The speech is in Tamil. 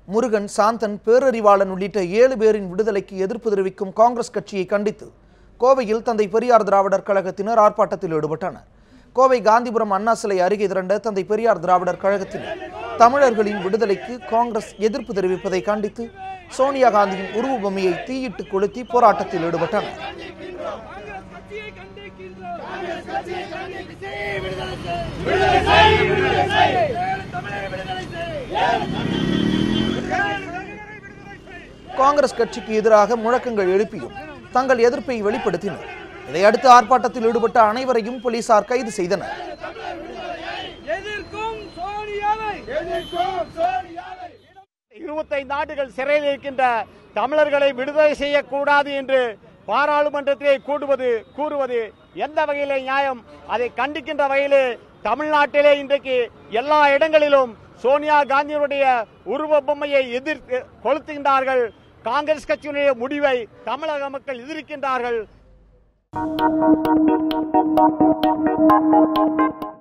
முருகன் சாந்தன் பேரறிவாளன் உள்ளிட்ட ஏழு பேரின் விடுதலைக்கு எதிர்ப்பு தெரிவிக்கும் காங்கிரஸ் கட்சியை கண்டித்து கோவையில் தந்தை பெரியார் திராவிடர் கழகத்தினர் ஆர்ப்பாட்டத்தில் ஈடுபட்டனர் கோவை காந்திபுரம் அண்ணா சிலை அருகே திரண்ட தந்தை பெரியார் திராவிடர் கழகத்தினர் தமிழர்களின் விடுதலைக்கு காங்கிரஸ் எதிர்ப்பு தெரிவிப்பதை கண்டித்து சோனியா காந்தியின் உருவ பொம்மையை தீயிட்டு கொளுத்தி போராட்டத்தில் ஈடுபட்டனர் காங்கிரஸ் கட்சியை கண்டித்து விடுதலை செய். விடுதலை செய், விடுதலை செய். ஏழு தமிழரை விடுதலை செய். ஏழு தமிழரை விடுதலை செய். காங்கிரஸ் கட்சிக்கு எதிராக முழக்கங்கள் எழுப்பியும் தங்கள் எதிர்ப்பை வெளிப்படுத்தினர் இதையடுத்து ஆர்ப்பாட்டத்தில் ஈடுபட்ட அனைவரையும் போலீசார் கைது செய்தனர் எதிர்க்கும் சோனியாவை எதிர்க்கும் சோனியாவை இருபத்தைந்து ஆண்டுகள் சிறையில் இருக்கின்ற தமிழர்களை விடுதலை செய்யக்கூடாது என்று பாராளுமன்றத்திலே கூடுவது கூறுவது எந்த வகையிலே நியாயம் அதை கண்டிக்கின்ற வகையிலே தமிழ்நாட்டிலே இன்றைக்கு எல்லா இடங்களிலும் சோனியா காந்தியினுடைய உருவ பொம்மையை எதிர்த்து கொளுத்துகின்றார்கள் காங்கிரஸ் கட்சியினுடைய முடிவை தமிழக மக்கள் எதிர்க்கின்றார்கள்